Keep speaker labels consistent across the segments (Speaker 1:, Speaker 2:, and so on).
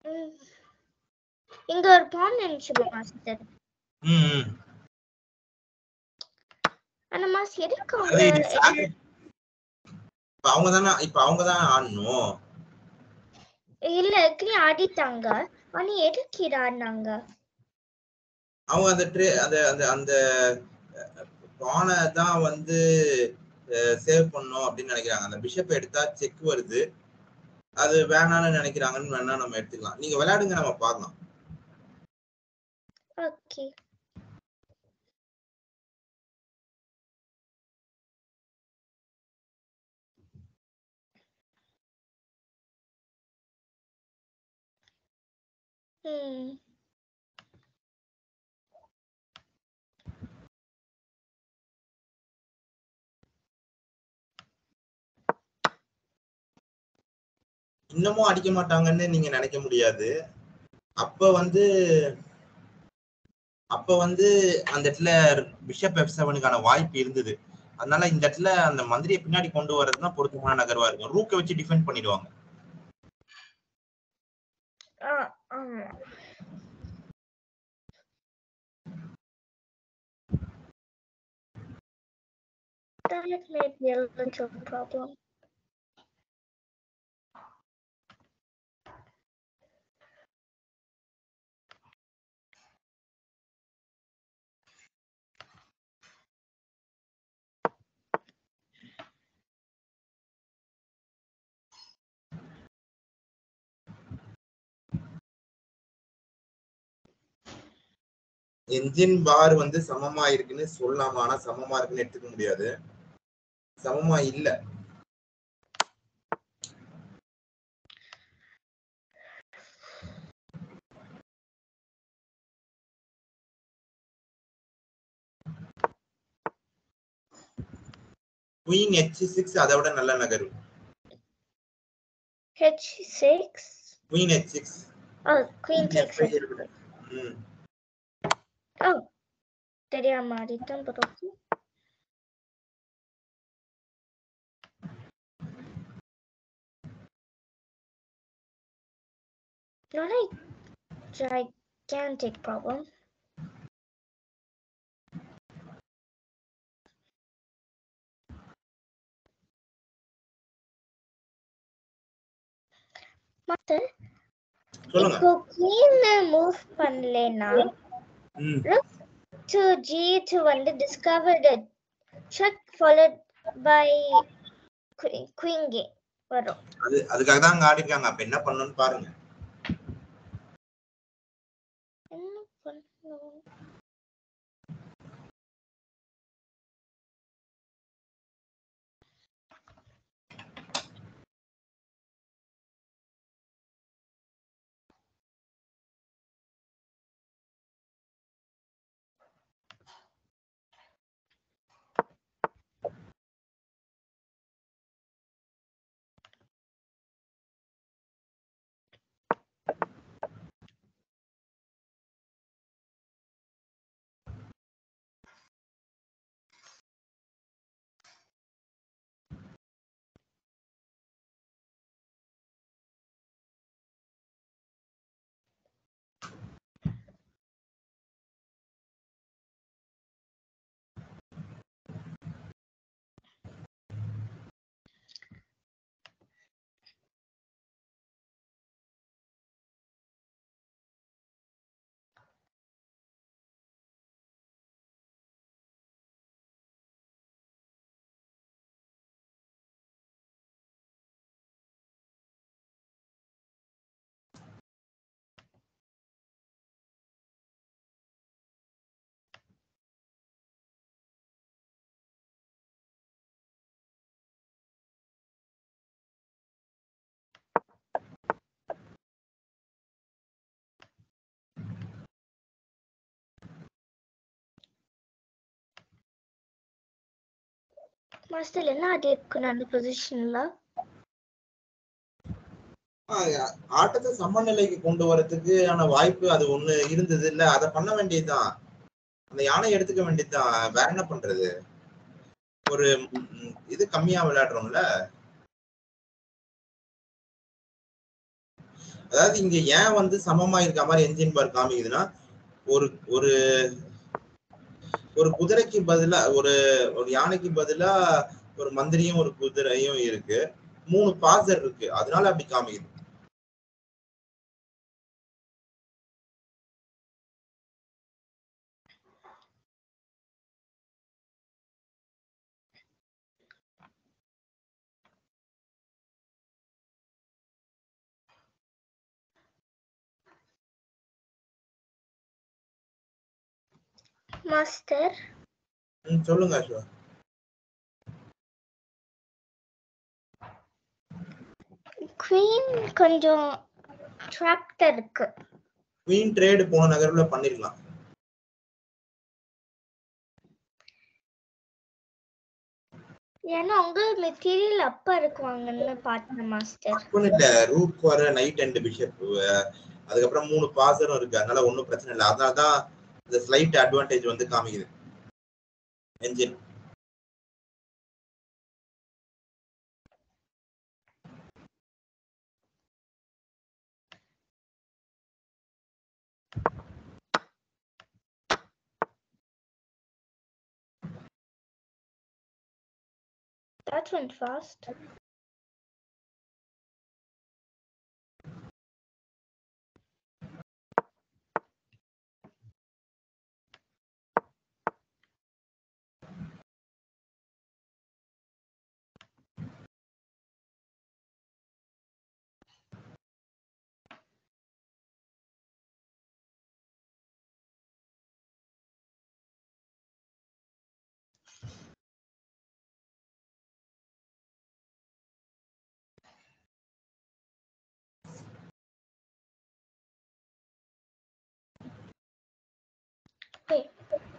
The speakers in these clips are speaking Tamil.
Speaker 1: ம். இங்க ஒரு பான் இருந்துச்சு மாஸ்டர்
Speaker 2: ம், ம்.
Speaker 1: ஆனா மாஸ் எதுக்கு
Speaker 2: அது இது
Speaker 1: அவங்க
Speaker 2: சாக்கு. இப்ப அவங்க தானே இப்ப அவங்க தான் ஆடணும்
Speaker 1: இல்ல எக்லி ஆடிட்டாங்க ஆனா எதுக்கு இது ஆடினாங்க
Speaker 2: அவங்க அந்த ட்ரே அந்த அந்த அந்த பானை தான் வந்து சேவ் பண்ணும் அப்படின்னு நினைக்கிறாங்க அந்த பிஷப் எடுத்தா செக் வருது அது வேணாம்னு நினைக்கிறாங்கன்னு வேணா நம்ம எடுத்துக்கலாம் நீங்க விளையாடுங்க நம்ம பார்க்கலாம்
Speaker 1: ஓகே ம்
Speaker 2: இன்னமும் அடிக்க மாட்டாங்கன்னு நீங்க நினைக்க முடியாது அப்ப வந்து அப்ப வந்து அந்த இடத்துல பிஷப் எஃப் செவனுக்கான வாய்ப்பு இருந்தது அதனால இந்த இடத்துல அந்த மந்திரியை பின்னாடி கொண்டு வர்றதுதான் பொருத்தமான நகர்வா இருக்கும் ரூக்கை வச்சு டிஃபெண்ட் பண்ணிடுவாங்க
Speaker 1: ஆ ஆமா That may be a little problem.
Speaker 2: Engine bar வந்து சமமா இருக்குன்னு சொல்லலாமா ஆனா சமமா இருக்குன்னு எடுத்துக்க முடியாது சமமா இல்ல குயின் ஹெச் சிக்ஸ் அதை விட நல்ல நகரு
Speaker 1: H6.
Speaker 2: Queen H six
Speaker 1: Oh, queen takes it.
Speaker 2: ம்
Speaker 1: Oh, தெரியாம ஆடிட்டேன் but okay. Not a gigantic problem. மத்த
Speaker 2: சொல்லுங்க
Speaker 1: இப்போ queen மூவ் பண்ணலனா
Speaker 2: ம்
Speaker 1: to G2 வந்து discovered a check followed by que- queen game வரும்
Speaker 2: அது அதுக்காக தான் அங்க ஆடி இருக்காங்க அப்ப என்ன பண்ணணும்னு பாருங்க
Speaker 1: என்ன பண்ணணும் மாஸ்டர் என்ன ஆடி இருக்கணும் அந்த பொசிஷன்ல
Speaker 2: ஆஹ் ஆட்டத்தை சமநிலைக்கு கொண்டு வரதுக்கு ஆன வாய்ப்பு அது ஒண்ணு இருந்தது இல்ல அதை பண்ண வேண்டியதுதான் அந்த யானை எடுத்துக்க வேண்டியதுதான் வேற என்ன பண்றது ஒரு ம், இது கம்மியா விளையாடுறோம்ல அதாவது இங்க ஏன் வந்து சமமா இருக்க மாதிரி என்ஜின் பார் காமிக்குதுன்னா ஒரு ஒரு ஒரு குதிரைக்கு பதிலா ஒரு ஒரு யானைக்கு பதிலா ஒரு மந்திரியும் ஒரு குதிரையும் இருக்கு மூணு பாசர் இருக்கு அதனால அப்படி காமிக்குது
Speaker 1: மாஸ்டர்
Speaker 2: ம், சொல்லுங்க அஸ்வா
Speaker 1: குவீன் கொஞ்சம் ட்ராப்ட் இருக்கு
Speaker 2: குவீன் ட்ரேடு போன நகர்வுல பண்ணிருக்கலாம்
Speaker 1: ஏன்னா அவங்க மெட்டீரியல் அப்ப இருக்குவாங்கன்னு பார்த்தேன் மாஸ்டர்
Speaker 2: ஒன்றும் இல்ல ரூட் வர நைட் அண்ட் பிஷப் அதுக்கப்புறம் மூணு பாசரும் இருக்கு அதனால ஒன்றும் பிரச்சனை இல்லை அதனால தான் இந்த ஸ்லைட் அட்வான்டேஜ் வந்து காமிக்குது engine
Speaker 1: That went fast. Wait.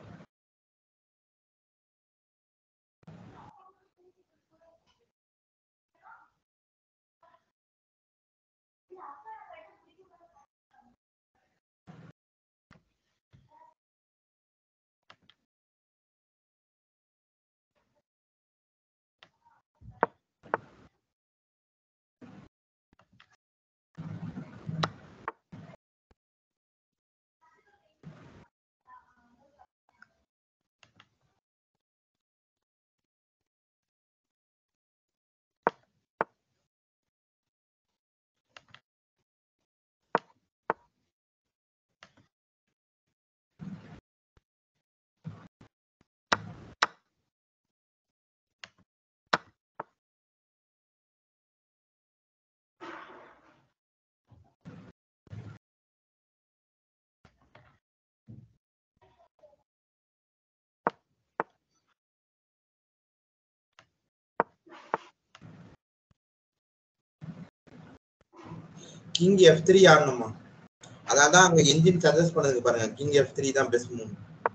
Speaker 2: King F three ஆடணுமா அதான் தான் அங்க என்ஜின் சஜஸ்ட் பண்ணதுக்கு பாருங்க கிங் எஃப் த்ரீ தான் best move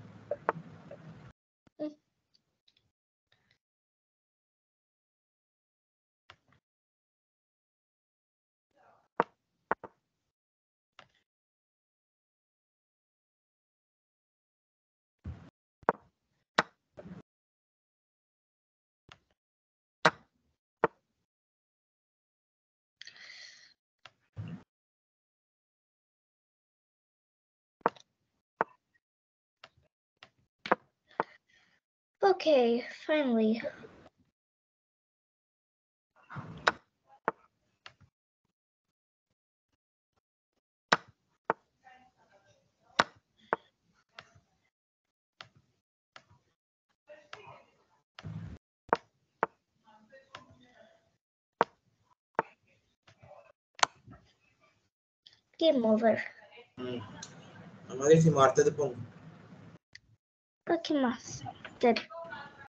Speaker 1: Okay, finally. Game over.
Speaker 2: ம் மகேஷ் அடுத்தது போங்க
Speaker 1: Okay, master.